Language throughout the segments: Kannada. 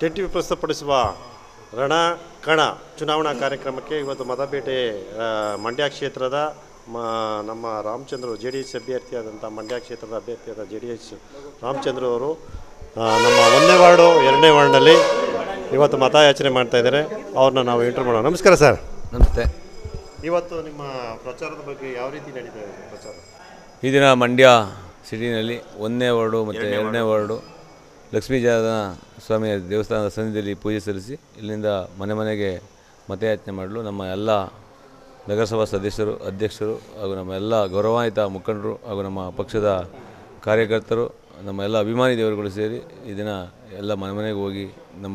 ಟೆನ್ ಟಿ ವಿ ಪ್ರಸ್ತುತಪಡಿಸುವ ರಣ ಕಣ ಚುನಾವಣಾ ಕಾರ್ಯಕ್ರಮಕ್ಕೆ ಇವತ್ತು ಮತಪೇಟೆ ಆ, ಮಂಡ್ಯ ಕ್ಷೇತ್ರದ ಮ ನಮ್ಮ ರಾಮಚಂದ್ರ ಜೆ ಡಿ ಎಸ್ ಅಭ್ಯರ್ಥಿಯಾದಂಥ ಮಂಡ್ಯ ಕ್ಷೇತ್ರದ ಅಭ್ಯರ್ಥಿಯಾದ ಜೆ ಡಿ ಎಸ್ ರಾಮಚಂದ್ರ ಅವರು ಆ, ನಮ್ಮ ಒಂದನೇ ವಾರ್ಡು ಎರಡನೇ ವಾರ್ಡ್ನಲ್ಲಿ ಇವತ್ತು ಮತಯಾಚನೆ ಮಾಡ್ತಾ ಇದ್ದಾರೆ ಅವ್ರನ್ನ ನಾವು ಇಂಟರ್ ಮಾಡೋಣ ನಮಸ್ಕಾರ ಸರ್ ನಮಸ್ತೆ ಇವತ್ತು ನಿಮ್ಮ ಪ್ರಚಾರದ ಬಗ್ಗೆ ಯಾವ ರೀತಿ ನಡೀತಾ ಇದೆ ಪ್ರಚಾರ ಈ ದಿನ ಮಂಡ್ಯ ಸಿಟಿನಲ್ಲಿ ಒಂದನೇ ವಾರ್ಡು ಮತ್ತು ಎರಡನೇ ವಾರ್ಡು ಲಕ್ಷ್ಮೀ ಜಾನ ಸ್ವಾಮಿಯ ದೇವಸ್ಥಾನದ ಸನ್ನಿಧಿಯಲ್ಲಿ ಪೂಜೆ ಸಲ್ಲಿಸಿ ಇಲ್ಲಿಂದ ಮನೆ ಮನೆಗೆ ಮತಯಾಚನೆ ಮಾಡಲು ನಮ್ಮ ಎಲ್ಲ ನಗರಸಭಾ ಸದಸ್ಯರು ಅಧ್ಯಕ್ಷರು ಹಾಗೂ ನಮ್ಮ ಎಲ್ಲ ಗೌರವಾನ್ವಿತ ಮುಖಂಡರು ಹಾಗೂ ನಮ್ಮ ಪಕ್ಷದ ಕಾರ್ಯಕರ್ತರು ನಮ್ಮ ಎಲ್ಲ ಅಭಿಮಾನಿ ದೇವರುಗಳು ಸೇರಿ ಈ ದಿನ ಎಲ್ಲ ಮನೆ ಮನೆಗೆ ಹೋಗಿ ನಮ್ಮ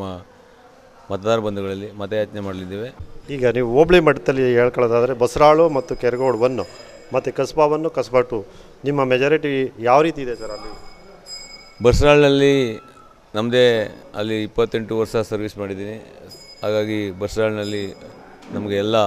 ಮತದಾರ ಬಂಧುಗಳಲ್ಲಿ ಮತಯಾಚನೆ ಮಾಡಲಿದ್ದೇವೆ ಈಗ ನೀವು ಹೋಬಳಿ ಮಟ್ಟದಲ್ಲಿ ಹೇಳ್ಕೊಳ್ಳೋದಾದರೆ ಬಸರಾಳು ಮತ್ತು ಕೆರಗೋಡು ಒನ್ನು ಮತ್ತು ಕಸ್ಬಾ ಒನ್ನು ಕಸ್ಬಾ ಟು ನಿಮ್ಮ ಮೆಜಾರಿಟಿ ಯಾವ ರೀತಿ ಇದೆ ಸರ್ ಅಲ್ಲಿ ಬಸ್ರಾಳ್ನಲ್ಲಿ ನಮ್ಮದೇ ಅಲ್ಲಿ ಇಪ್ಪತ್ತೆಂಟು ವರ್ಷ ಸರ್ವಿಸ್ ಮಾಡಿದ್ದೀನಿ ಹಾಗಾಗಿ ಬಸ್ರಾಳ್ನಲ್ಲಿ ನಮಗೆ ಎಲ್ಲ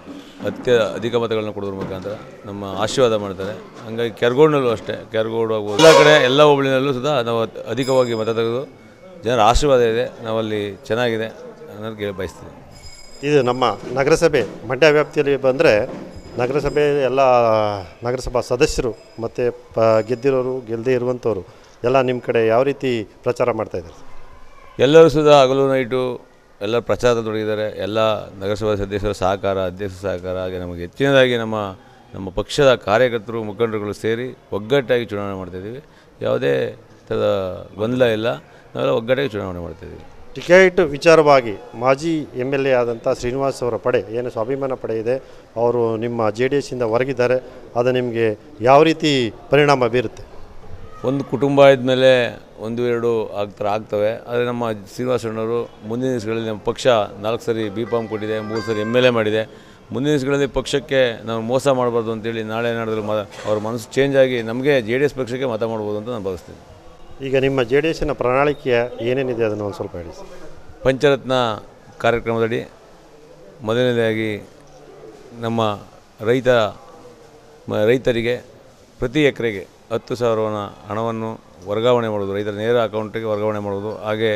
ಅತ್ಯ ಅಧಿಕ ಮತಗಳನ್ನ ಕೊಡೋದ್ರ ಮುಖಾಂತರ ನಮ್ಮ ಆಶೀರ್ವಾದ ಮಾಡ್ತಾರೆ ಹಂಗಾಗಿ ಕೆರಗೋಡ್ನಲ್ಲೂ ಅಷ್ಟೇ ಕೆರಗೋಡು ಆಗ್ಬೋದು ಎಲ್ಲ ಕಡೆ ಎಲ್ಲ ಹೋಬಳಿನಲ್ಲೂ ಸುಧಾ ನಾವು ಅತ್- ಅಧಿಕವಾಗಿ ಮತ ತೆಗೆದು ಜನರ ಆಶೀರ್ವಾದ ಇದೆ ನಾವಲ್ಲಿ ಚೆನ್ನಾಗಿದೆ ಅನ್ನೋದು ಕೇಳಿ ಬಯಸ್ತೀನಿ ಇದು ನಮ್ಮ ನಗರಸಭೆ ಮಂಡ್ಯ ವ್ಯಾಪ್ತಿಯಲ್ಲಿ ಬಂದರೆ ನಗರಸಭೆ ಎಲ್ಲ ನಗರಸಭಾ ಸದಸ್ಯರು ಮತ್ತು ಪ ಗೆದ್ದಿರೋರು ಗೆಲ್ಲದೇ ಇರುವಂಥವ್ರು ಎಲ್ಲ ನಿಮ್ಮ ಕಡೆ ಯಾವ ರೀತಿ ಪ್ರಚಾರ ಮಾಡ್ತಾ ಇದ್ದಾರೆ ಎಲ್ಲರೂ ಸುಧಾ ಹಗಲು ನೈಟು ಎಲ್ಲ ಪ್ರಚಾರ ತೊಡಗಿದ್ದಾರೆ ಎಲ್ಲ ನಗರಸಭಾ ಸದಸ್ಯರ ಸಹಕಾರ ಅಧ್ಯಕ್ಷ ಸಹಕಾರ ಹಾಗೆ ನಮಗೆ ಹೆಚ್ಚಿನದಾಗಿ ನಮ್ಮ ನಮ್ಮ ಪಕ್ಷದ ಕಾರ್ಯಕರ್ತರು ಮುಖಂಡರುಗಳು ಸೇರಿ ಒಗ್ಗಟ್ಟಾಗಿ ಚುನಾವಣೆ ಮಾಡ್ತಾಯಿದ್ದೀವಿ ಯಾವುದೇ ಥರದ ಗೊಂದಲ ಇಲ್ಲ ನಾವೆಲ್ಲ ಒಗ್ಗಟ್ಟಾಗಿ ಚುನಾವಣೆ ಮಾಡ್ತಾಯಿದ್ದೀವಿ ಟಿಕೆಟ್ ವಿಚಾರವಾಗಿ ಮಾಜಿ ಎಮ್ ಎಲ್ ಎ ಆದಂಥ ಶ್ರೀನಿವಾಸ್ ಅವರ ಪಡೆ ಏನು ಸ್ವಾಭಿಮಾನ ಪಡೆ ಇದೆ ಅವರು ನಿಮ್ಮ ಜೆ ಡಿ ಎಸ್ಸಿಂದ ಹೊರಗಿದ್ದಾರೆ ಅದು ನಿಮಗೆ ಯಾವ ರೀತಿ ಪರಿಣಾಮ ಬೀರುತ್ತೆ ಒಂದು ಕುಟುಂಬ ಇದ್ಮೇಲೆ ಒಂದು ಎರಡು ಆಗ್ತಾರೆ ಆಗ್ತವೆ ಆದರೆ ನಮ್ಮ ಶ್ರೀನಿವಾಸಣ್ಣವರು ಮುಂದಿನ ದಿವಸಗಳಲ್ಲಿ ನಮ್ಮ ಪಕ್ಷ ನಾಲ್ಕು ಸರಿ ಬಿ ಪಾಮ್ ಕೊಟ್ಟಿದೆ ಮೂರು ಸರಿ ಎಮ್ ಎಲ್ ಎ ಮಾಡಿದೆ ಮುಂದಿನ ದಿವಸಗಳಲ್ಲಿ ಪಕ್ಷಕ್ಕೆ ನಾವು ಮೋಸ ಮಾಡಬಾರ್ದು ಅಂತೇಳಿ ನಾಳೆ ನಾಡಿದ್ರೆ ಮ ಅವ್ರ ಮನಸ್ಸು ಚೇಂಜ್ ಆಗಿ ನಮಗೆ ಜೆ ಡಿ ಎಸ್ ಪಕ್ಷಕ್ಕೆ ಮತ ಮಾಡ್ಬೋದು ಅಂತ ನಾನು ಭಾವಿಸ್ತೀನಿ ಈಗ ನಿಮ್ಮ ಜೆ ಡಿ ಎಸ್ಸಿನ ಪ್ರಣಾಳಿಕೆ ಏನೇನಿದೆ ಅದನ್ನು ಒಂದು ಸ್ವಲ್ಪ ಹೇಳಿ ಸರ್ ಪಂಚರತ್ನ ಕಾರ್ಯಕ್ರಮದಡಿ ಮೊದಲನೇದಾಗಿ ನಮ್ಮ ರೈತ ಮ- ರೈತರಿಗೆ ಪ್ರತಿ ಎಕರೆಗೆ ಹತ್ತು ಸಾವಿರವನ್ನ ಹಣವನ್ನು ವರ್ಗಾವಣೆ ಮಾಡೋದು ರೈತರ ನೇರ ಅಕೌಂಟಿಗೆ ವರ್ಗಾವಣೆ ಮಾಡೋದು ಹಾಗೆ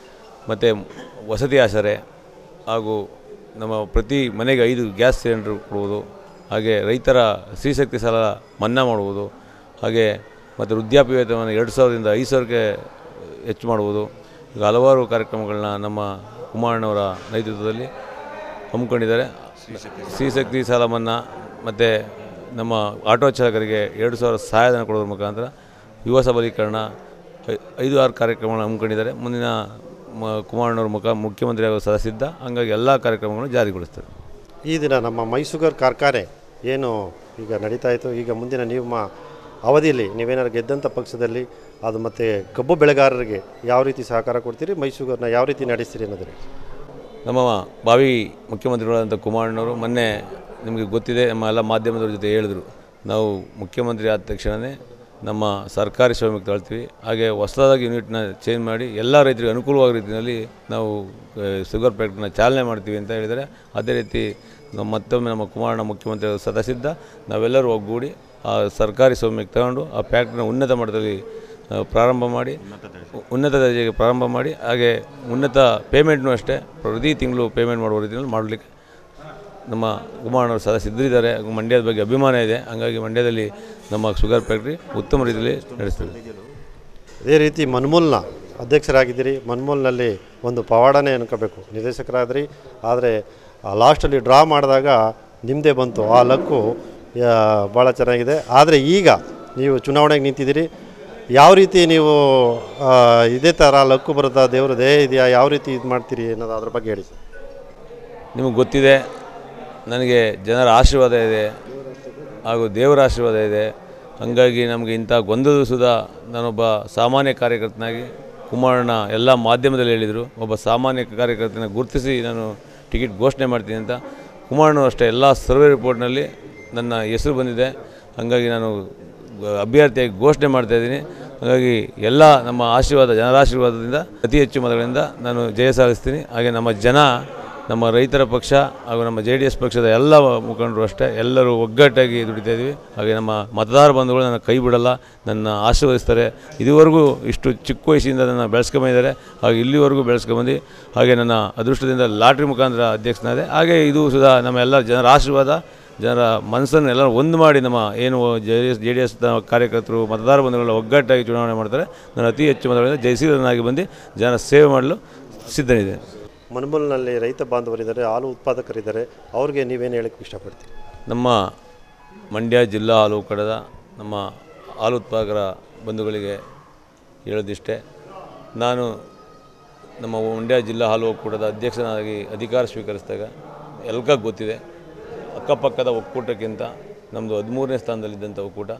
ಮತ್ತು ವಸತಿ ಆಸರೆ ಹಾಗೂ ನಮ್ಮ ಪ್ರತಿ ಮನೆಗೆ ಐದು ಗ್ಯಾಸ್ ಸಿಲಿಂಡರ್ ಕೊಡುವುದು ಹಾಗೆ ರೈತರ ಸ್ತ್ರೀಶಕ್ತಿ ಸಾಲ ಮನ್ನಾ ಮಾಡುವುದು ಹಾಗೆ ಮತ್ತು ವೃದ್ಧಾಪ್ಯ ವೇತನವನ್ನು ಎರಡು ಸಾವಿರದಿಂದ ಐದು ಸಾವಿರಕ್ಕೆ ಹೆಚ್ಚು ಮಾಡುವುದು ಈಗ ಹಲವಾರು ಕಾರ್ಯಕ್ರಮಗಳನ್ನ ನಮ್ಮ ಕುಮಾರಣ್ಣವರ ನೇತೃತ್ವದಲ್ಲಿ ಹಮ್ಮಿಕೊಂಡಿದ್ದಾರೆ ಸ್ತ್ರೀಶಕ್ತಿ ಸಾಲ ಮನ್ನಾ ಮತ್ತು ನಮ್ಮ ಆಟೋ ಚಾಲಕರಿಗೆ ಎರಡು ಸಾವಿರ ಸಹಾಯಧನ ಕೊಡೋದ್ರ ಮುಖಾಂತರ ಯುವ ಸಬಲೀಕರಣ ಐ- ಐದು ಆರು ಕಾರ್ಯಕ್ರಮಗಳನ್ನು ಹಮ್ಮಿಕೊಂಡಿದ್ದಾರೆ ಮುಂದಿನ ಮ ಕುಮಾರಣ್ಣವ್ರ ಮುಖ ಮುಖ್ಯಮಂತ್ರಿ ಆಗೋ ಸದಾ ಸಿದ್ಧ ಹಂಗಾಗಿ ಎಲ್ಲ ಕಾರ್ಯಕ್ರಮಗಳನ್ನು ಜಾರಿಗೊಳಿಸ್ತಾರೆ ಈ ದಿನ ನಮ್ಮ ಮೈಸೂಗರ್ ಕಾರ್ಖಾನೆ ಏನು ಈಗ ನಡೀತಾ ಇತ್ತು ಈಗ ಮುಂದಿನ ನಿಮ್ಮ ಅವಧಿಯಲ್ಲಿ ನೀವೇನಾದ್ರು ಗೆದ್ದಂಥ ಪಕ್ಷದಲ್ಲಿ ಅದು ಮತ್ತು ಕಬ್ಬು ಬೆಳೆಗಾರರಿಗೆ ಯಾವ ರೀತಿ ಸಹಕಾರ ಕೊಡ್ತೀರಿ ಮೈಸೂಗರ್ನ ಯಾವ ರೀತಿ ನಡೆಸ್ತೀರಿ ಅನ್ನೋದ್ರಿ ನಮ್ಮ ಭಾವಿ ಮುಖ್ಯಮಂತ್ರಿಗಳಾದಂಥ ಕುಮಾರಣ್ಣವರು ಮೊನ್ನೆ ನಿಮಗೆ ಗೊತ್ತಿದೆ ನಮ್ಮ ಎಲ್ಲ ಮಾಧ್ಯಮದವ್ರ ಜೊತೆ ಹೇಳಿದರು ನಾವು ಮುಖ್ಯಮಂತ್ರಿ ಆದ ತಕ್ಷಣವೇ ನಮ್ಮ ಸರ್ಕಾರಿ ಸ್ವಾಮ್ಯಕ್ಕೆ ತಾಳ್ತೀವಿ ಹಾಗೆ ಹೊಸದಾಗಿ ಯೂನಿಟ್ನ ಚೇಂಜ್ ಮಾಡಿ ಎಲ್ಲ ರೈತರಿಗೆ ಅನುಕೂಲವಾದ ರೀತಿಯಲ್ಲಿ ನಾವು ಆ, ಶುಗರ್ ಫ್ಯಾಕ್ಟ್ರಿನ ಚಾಲನೆ ಮಾಡ್ತೀವಿ ಅಂತ ಹೇಳಿದರೆ ಅದೇ ರೀತಿ ನಮ್ಮ ಮತ್ತೊಮ್ಮೆ ನಮ್ಮ ಕುಮಾರಣ್ಣ ಮುಖ್ಯಮಂತ್ರಿ ಸದಾ ಸಿದ್ಧ ನಾವೆಲ್ಲರೂ ಒಗ್ಗೂಡಿ ಆ ಸರ್ಕಾರಿ ಸ್ವಾಮ್ಯಕ್ಕೆ ತಗೊಂಡು ಆ ಫ್ಯಾಕ್ಟ್ರಿನ ಉನ್ನತ ಮಟ್ಟದಲ್ಲಿ ಆ, ಪ್ರಾರಂಭ ಮಾಡಿ ಉನ್ನತ ದರ್ಜೆಗೆ ಪ್ರಾರಂಭ ಮಾಡಿ ಹಾಗೆ ಉನ್ನತ ಪೇಮೆಂಟ್ನೂ ಅಷ್ಟೇ ಪ್ರತಿ ತಿಂಗಳು ಪೇಮೆಂಟ್ ಮಾಡುವ ರೀತಿಯಲ್ಲಿ ಮಾಡಲಿಕ್ಕೆ ನಮ್ಮ ಕುಮಾರಣ್ಣವರು ಸದಾ ಸಿದ್ಧರಿದ್ದಾರೆ ಹಾಗೂ ಮಂಡ್ಯದ ಬಗ್ಗೆ ಅಭಿಮಾನ ಇದೆ ಹಾಗಾಗಿ ಮಂಡ್ಯದಲ್ಲಿ ನಮ್ಮ ಶುಗರ್ ಫ್ಯಾಕ್ಟ್ರಿ ಉತ್ತಮ ರೀತಿಯಲ್ಲಿ ನಡೆಸ್ತದೆ ಅದೇ ರೀತಿ ಮನ್ಮೂಲ್ನ ಅಧ್ಯಕ್ಷರಾಗಿದ್ದೀರಿ ಮನ್ಮೂಲ್ನಲ್ಲಿ ಒಂದು ಪವಾಡನೇ ಅನ್ಕೋಬೇಕು ನಿರ್ದೇಶಕರಾದ್ರಿ ಆದರೆ ಲಾಸ್ಟಲ್ಲಿ ಡ್ರಾ ಮಾಡಿದಾಗ ನಿಮ್ಮದೇ ಬಂತು ಆ ಲಕ್ಕು ಭಾಳ ಚೆನ್ನಾಗಿದೆ ಆದರೆ ಈಗ ನೀವು ಚುನಾವಣೆಗೆ ನಿಂತಿದ್ದೀರಿ ಯಾವ ರೀತಿ ನೀವು ಆ, ಇದೇ ಥರ ಲಕ್ಕು ಬರುತ್ತಾ ದೇವ್ರ ದಯ ಇದೆಯಾ ಯಾವ ರೀತಿ ಇದು ಮಾಡ್ತೀರಿ ಅನ್ನೋದು ಅದ್ರ ಬಗ್ಗೆ ಹೇಳಿ ಸರ್ ನಿಮಗೆ ಗೊತ್ತಿದೆ ನನಗೆ ಜನರ ಆಶೀರ್ವಾದ ಇದೆ ಹಾಗೂ ದೇವರ ಆಶೀರ್ವಾದ ಇದೆ ಹಾಗಾಗಿ ನಮಗೆ ಇಂಥ ಗೊಂದಲದ ಸುಧಾ ನಾನೊಬ್ಬ ಸಾಮಾನ್ಯ ಕಾರ್ಯಕರ್ತನಾಗಿ ಕುಮಾರಣ್ಣ ಎಲ್ಲ ಮಾಧ್ಯಮದಲ್ಲಿ ಹೇಳಿದರು ಒಬ್ಬ ಸಾಮಾನ್ಯ ಕಾರ್ಯಕರ್ತನ ಗುರುತಿಸಿ ನಾನು ಟಿಕೆಟ್ ಘೋಷಣೆ ಮಾಡ್ತೀನಿ ಅಂತ ಕುಮಾರಣ್ಣ ಅಷ್ಟೇ ಎಲ್ಲ ಸರ್ವೆ ರಿಪೋರ್ಟ್ನಲ್ಲಿ ನನ್ನ ಹೆಸರು ಬಂದಿದೆ ಹಾಗಾಗಿ ನಾನು ಅಭ್ಯರ್ಥಿಯಾಗಿ ಘೋಷಣೆ ಮಾಡ್ತಾಯಿದ್ದೀನಿ ಹಾಗಾಗಿ ಎಲ್ಲ ನಮ್ಮ ಆಶೀರ್ವಾದ ಜನರ ಆಶೀರ್ವಾದದಿಂದ ಅತಿ ಹೆಚ್ಚು ಮತಗಳಿಂದ ನಾನು ಜಯ ಸಾಧಿಸ್ತೀನಿ ಹಾಗೆ ನಮ್ಮ ಜನ ನಮ್ಮ ರೈತರ ಪಕ್ಷ ಹಾಗೂ ನಮ್ಮ ಜೆ ಡಿ ಎಸ್ ಪಕ್ಷದ ಎಲ್ಲ ಮುಖಂಡರು ಅಷ್ಟೇ ಎಲ್ಲರೂ ಒಗ್ಗಟ್ಟಾಗಿ ದುಡಿತಾ ಇದ್ವಿ ಹಾಗೆ ನಮ್ಮ ಮತದಾರ ಬಂಧುಗಳು ನನ್ನ ಕೈ ಬಿಡಲ್ಲ ನನ್ನ ಆಶೀರ್ವದಿಸ್ತಾರೆ ಇದುವರೆಗೂ ಇಷ್ಟು ಚಿಕ್ಕ ವಯಸ್ಸಿಂದ ನನ್ನ ಬೆಳೆಸ್ಕೊಂಬಂದಿದ್ದಾರೆ ಹಾಗೆ ಇಲ್ಲಿವರೆಗೂ ಬೆಳೆಸ್ಕೊಂಬಂದು ಹಾಗೆ ನನ್ನ ಅದೃಷ್ಟದಿಂದ ಲಾಟ್ರಿ ಮುಖಾಂತರ ಅಧ್ಯಕ್ಷನಾದೆ ಹಾಗೆ ಇದು ಸುಧಾ ನಮ್ಮ ಎಲ್ಲ ಜನರ ಆಶೀರ್ವಾದ ಜನರ ಮನಸ್ಸನ್ನು ಎಲ್ಲ ಒಂದು ಮಾಡಿ ನಮ್ಮ ಏನು J D S J D S ಕಾರ್ಯಕರ್ತರು ಮತದಾರ ಬಂಧುಗಳ ಒಗ್ಗಟ್ಟಾಗಿ ಚುನಾವಣೆ ಮಾಡ್ತಾರೆ ನಾನು ಅತಿ ಹೆಚ್ಚು ಮತಗಳಿಂದ ಜಯಶೀಲನಾಗಿ ಬಂದು ಜನರ ಸೇವೆ ಮಾಡಲು ಸಿದ್ಧನಿದ್ದೇನೆ ಮನ್ಮೂಲ್ನಲ್ಲಿ ರೈತ ಬಾಂಧವರಿದ್ದಾರೆ ಹಾಲು ಉತ್ಪಾದಕರಿದ್ದಾರೆ ಅವ್ರಿಗೆ ನೀವೇನು ಹೇಳಕ್ಕೆ ಇಷ್ಟಪಡ್ತೀರಿ ನಮ್ಮ ಮಂಡ್ಯ ಜಿಲ್ಲಾ ಹಾಲು ಒಕ್ಕೂಟದ ನಮ್ಮ ಹಾಲು ಉತ್ಪಾದಕರ ಬಂಧುಗಳಿಗೆ ಹೇಳೋದಿಷ್ಟೇ ನಾನು ನಮ್ಮ ಮಂಡ್ಯ ಜಿಲ್ಲಾ ಹಾಲು ಒಕ್ಕೂಟದ ಅಧ್ಯಕ್ಷನಾಗಿ ಅಧಿಕಾರ ಸ್ವೀಕರಿಸಿದಾಗ ಎಲ್ಗ ಗೊತ್ತಿದೆ ಅಕ್ಕಪಕ್ಕದ ಒಕ್ಕೂಟಕ್ಕಿಂತ ನಮ್ಮದು ಹದಿಮೂರನೇ ಸ್ಥಾನದಲ್ಲಿದ್ದಂಥ ಒಕ್ಕೂಟ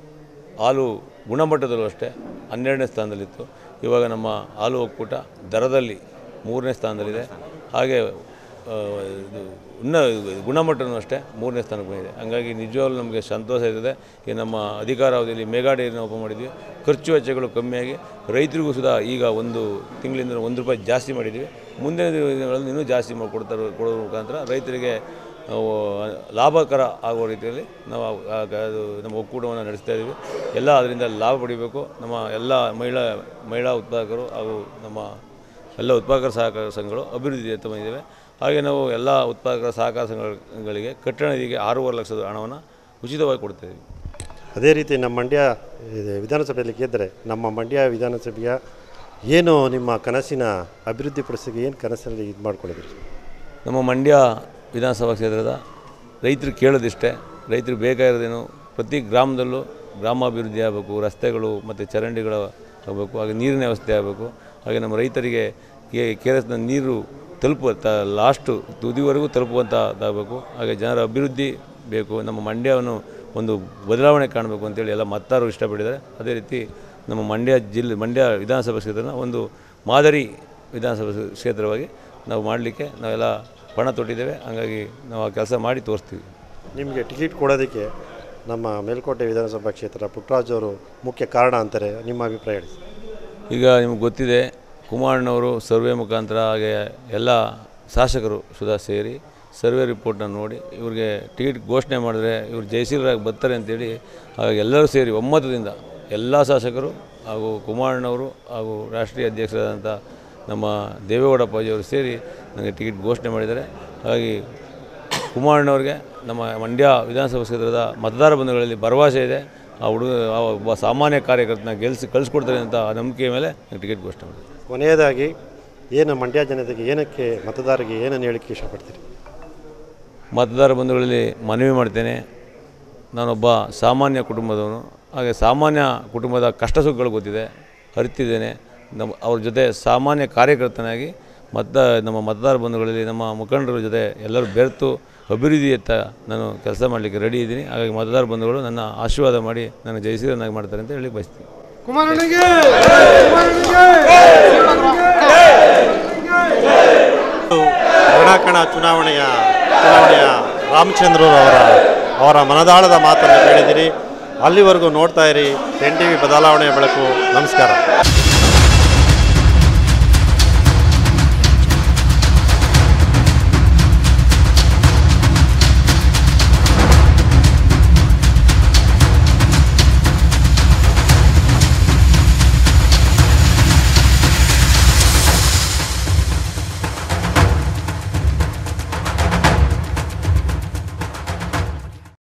ಹಾಲು ಗುಣಮಟ್ಟದಲ್ಲೂ ಅಷ್ಟೇ ಹನ್ನೆರಡನೇ ಸ್ಥಾನದಲ್ಲಿತ್ತು ಇವಾಗ ನಮ್ಮ ಹಾಲು ಒಕ್ಕೂಟ ದರದಲ್ಲಿ ಮೂರನೇ ಸ್ಥಾನದಲ್ಲಿದೆ ಹಾಗೆ ಆ, ಇದು ಉನ್ನ ಗುಣಮಟ್ಟನೂ ಅಷ್ಟೇ ಮೂರನೇ ಸ್ಥಾನಕ್ಕೆ ಬಂದಿದೆ ಹಂಗಾಗಿ ನಿಜವಾಗ್ಲೂ ನಮಗೆ ಸಂತೋಷ ಇರ್ತದೆ ಈ ನಮ್ಮ ಅಧಿಕಾರಾವಧಿಯಲ್ಲಿ ಮೆಗಾ ಡೈರಿನ ಓಪನ್ ಮಾಡಿದ್ವಿ ಖರ್ಚು ವೆಚ್ಚಗಳು ಕಮ್ಮಿಯಾಗಿ ರೈತರಿಗೂ ಸುಧಾ ಈಗ ಒಂದು ತಿಂಗಳಿಂದ ಒಂದು ರೂಪಾಯಿ ಜಾಸ್ತಿ ಮಾಡಿದ್ವಿ ಮುಂದಿನ ದಿನಗಳಲ್ಲಿ ಇನ್ನೂ ಜಾಸ್ತಿ ಮಾಡಿ ಕೊಡ್ತಾರೆ ಕೊಡೋದ್ರ ಮುಖಾಂತರ ರೈತರಿಗೆ ನಾವು ಲಾಭಕರ ಆಗುವ ರೀತಿಯಲ್ಲಿ ನಾವು ಆ- ಆ- ಅದು ನಮ್ಮ ಒಕ್ಕೂಟವನ್ನು ನಡೆಸ್ತಾ ಇದ್ದೀವಿ ಎಲ್ಲ ಅದರಿಂದ ಲಾಭ ಪಡಿಬೇಕು ನಮ್ಮ ಎಲ್ಲ ಮಹಿಳಾ ಮಹಿಳಾ ಉತ್ಪಾದಕರು ಹಾಗೂ ನಮ್ಮ ಎಲ್ಲ ಉತ್ಪಾದಕರ ಸಹಕಾರ ಸಂಘಗಳು ಅಭಿವೃದ್ಧಿ ಎತ್ತ ಬಂದಿದ್ದೇವೆ ಹಾಗೆ ನಾವು ಎಲ್ಲ ಉತ್ಪಾದಕರ ಸಹಕಾರ ಸಂಘಗಳಿಗೆ ಕಟ್ಟಡ ನಿಧಿಗೆ ಆರೂವರೆ ಲಕ್ಷದ ಹಣವನ್ನು ಉಚಿತವಾಗಿ ಕೊಡ್ತಾಯಿದ್ದೀವಿ ಅದೇ ರೀತಿ ನಮ್ಮ ಮಂಡ್ಯ ಇದು ವಿಧಾನಸಭೆಯಲ್ಲಿ ಗೆದ್ದರೆ ನಮ್ಮ ಮಂಡ್ಯ ವಿಧಾನಸಭೆಯ ಏನು ನಿಮ್ಮ ಕನಸಿನ ಅಭಿವೃದ್ಧಿ ಪಡಿಸಿಗೆ ಏನು ಕನಸಿನಲ್ಲಿ ಇದು ಮಾಡ್ಕೊಂಡಿದ್ದೀರಿ ನಮ್ಮ ಮಂಡ್ಯ ವಿಧಾನಸಭಾ ಕ್ಷೇತ್ರದ ರೈತರು ಕೇಳೋದಿಷ್ಟೇ ರೈತರಿಗೆ ಬೇಕಾಗಿರೋದೇನು ಪ್ರತಿ ಗ್ರಾಮದಲ್ಲೂ ಗ್ರಾಮಾಭಿವೃದ್ಧಿ ಆಗಬೇಕು ರಸ್ತೆಗಳು ಮತ್ತು ಚರಂಡಿಗಳು ಆಗಬೇಕು ಹಾಗೆ ನೀರಿನ ವ್ಯವಸ್ಥೆ ಆಗಬೇಕು ಹಾಗೆ ನಮ್ಮ ರೈತರಿಗೆ ಕೆ ಕೆ ಆರ್ ಎಸ್ನ ನೀರು ತಲುಪುವ ತ ಲಾಸ್ಟು ತುದಿವರೆಗೂ ತಲುಪುವಂಥದ್ದಾಗಬೇಕು ಹಾಗೆ ಜನರ ಅಭಿವೃದ್ಧಿ ಬೇಕು ನಮ್ಮ ಮಂಡ್ಯವನ್ನು ಒಂದು ಬದಲಾವಣೆ ಕಾಣಬೇಕು ಅಂತೇಳಿ ಎಲ್ಲ ಮತದಾರರು ಇಷ್ಟಪಟ್ಟಿದ್ದಾರೆ ಅದೇ ರೀತಿ ನಮ್ಮ ಮಂಡ್ಯ ಜಿಲ್ಲೆ ಮಂಡ್ಯ ವಿಧಾನಸಭಾ ಕ್ಷೇತ್ರನ ಒಂದು ಮಾದರಿ ವಿಧಾನಸಭಾ ಕ್ಷೇತ್ರವಾಗಿ ನಾವು ಮಾಡಲಿಕ್ಕೆ ನಾವೆಲ್ಲ ಪಣ ತೊಟ್ಟಿದ್ದೇವೆ ಹಾಗಾಗಿ ನಾವು ಆ ಕೆಲಸ ಮಾಡಿ ತೋರಿಸ್ತೀವಿ ನಿಮಗೆ ಟಿಕೆಟ್ ಕೊಡೋದಕ್ಕೆ ನಮ್ಮ ಮೇಲ್ಕೋಟೆ ವಿಧಾನಸಭಾ ಕ್ಷೇತ್ರ ಪುಟ್ಟರಾಜ್ ಅವರು ಮುಖ್ಯ ಕಾರಣ ಅಂತಾರೆ ನಿಮ್ಮ ಅಭಿಪ್ರಾಯ ಹೇಳಿ ಈಗ ನಿಮ್ಗೆ ಗೊತ್ತಿದೆ ಕುಮಾರಣ್ಣವರು ಸರ್ವೆ ಮುಖಾಂತರ ಹಾಗೆ ಎಲ್ಲ ಶಾಸಕರು ಸುಧಾ ಸೇರಿ ಸರ್ವೆ ರಿಪೋರ್ಟ್ನ ನೋಡಿ ಇವ್ರಿಗೆ ಟಿಕೆಟ್ ಘೋಷಣೆ ಮಾಡಿದ್ರೆ ಇವ್ರು ಜಯಶೀಲರಾಗಿ ಬರ್ತಾರೆ ಅಂತೇಳಿ ಹಾಗಾಗಿ ಎಲ್ಲರೂ ಸೇರಿ ಒಮ್ಮತದಿಂದ ಎಲ್ಲ ಶಾಸಕರು ಹಾಗೂ ಕುಮಾರಣ್ಣವರು ಹಾಗೂ ರಾಷ್ಟ್ರೀಯ ಅಧ್ಯಕ್ಷರಾದಂಥ ನಮ್ಮ ದೇವೇಗೌಡ ಅಪ್ಪಾಜಿಯವರು ಸೇರಿ ನನಗೆ ಟಿಕೆಟ್ ಘೋಷಣೆ ಮಾಡಿದ್ದಾರೆ ಹಾಗಾಗಿ ಕುಮಾರಣ್ಣವ್ರಿಗೆ ನಮ್ಮ ಮಂಡ್ಯ ವಿಧಾನಸಭಾ ಕ್ಷೇತ್ರದ ಮತದಾರ ಬಂಧುಗಳಲ್ಲಿ ಭರವಸೆ ಇದೆ ಆ ಹುಡುಗ ಆ ಒಬ್ಬ ಸಾಮಾನ್ಯ ಕಾರ್ಯಕರ್ತನ ಗೆಲ್ಲಿಸಿ ಕಳಿಸ್ಕೊಡ್ತಾರೆ ಅಂತ ಆ ನಂಬಿಕೆ ಮೇಲೆ ನಾನು ಟಿಕೆಟ್ ಘೋಷಣೆ ಮಾಡಿದೆ ಕೊನೆಯದಾಗಿ ಏನು ಮಂಡ್ಯ ಜನತೆಗೆ ಏನಕ್ಕೆ ಮತದಾರರಿಗೆ ಏನನ್ನು ಹೇಳಕ್ಕೆ ಇಷ್ಟಪಡ್ತೀರಿ ಮತದಾರ ಬಂಧುಗಳಲ್ಲಿ ಮನವಿ ಮಾಡ್ತೇನೆ ನಾನೊಬ್ಬ ಸಾಮಾನ್ಯ ಕುಟುಂಬದವನು ಹಾಗೆ ಸಾಮಾನ್ಯ ಕುಟುಂಬದ ಕಷ್ಟ ಸುಖಗಳು ಗೊತ್ತಿದೆ ಅರಿತಿದ್ದೇನೆ ನಮ್ಮ ಅವ್ರ ಜೊತೆ ಸಾಮಾನ್ಯ ಕಾರ್ಯಕರ್ತನಾಗಿ ಮತ ನಮ್ಮ ಮತದಾರ ಬಂಧುಗಳಲ್ಲಿ ನಮ್ಮ ಮುಖಂಡರ ಜೊತೆ ಎಲ್ಲರೂ ಬೆರೆತು ಅಭಿವೃದ್ಧಿಯತ್ತ ನಾನು ಕೆಲಸ ಮಾಡಲಿಕ್ಕೆ ರೆಡಿ ಇದ್ದೀನಿ ಹಾಗಾಗಿ ಮತದಾರ ಬಂಧುಗಳು ನನ್ನ ಆಶೀರ್ವಾದ ಮಾಡಿ ನನ್ನ ಜಯಶೀಲನಾಗಿ ಮಾಡ್ತಾರೆ ಅಂತ ಹೇಳಿ ಬಯಸ್ತೀನಿ ಕುಮಾರಣ್ಣಗೆ ಕರ್ನಾಟಕ ಚುನಾವಣೆಯ ಚುನಾವಣೆಯ ರಾಮಚಂದ್ರರು ಅವರ ಅವರ ಮನದಾಳದ ಮಾತನ್ನು ಕೇಳಿದಿರಿ ಅಲ್ಲಿವರೆಗೂ ನೋಡ್ತಾ ಇರಿ ಎನ್ ಟಿ ವಿ ಬದಲಾವಣೆಯ ಬೆಳಕು ನಮಸ್ಕಾರ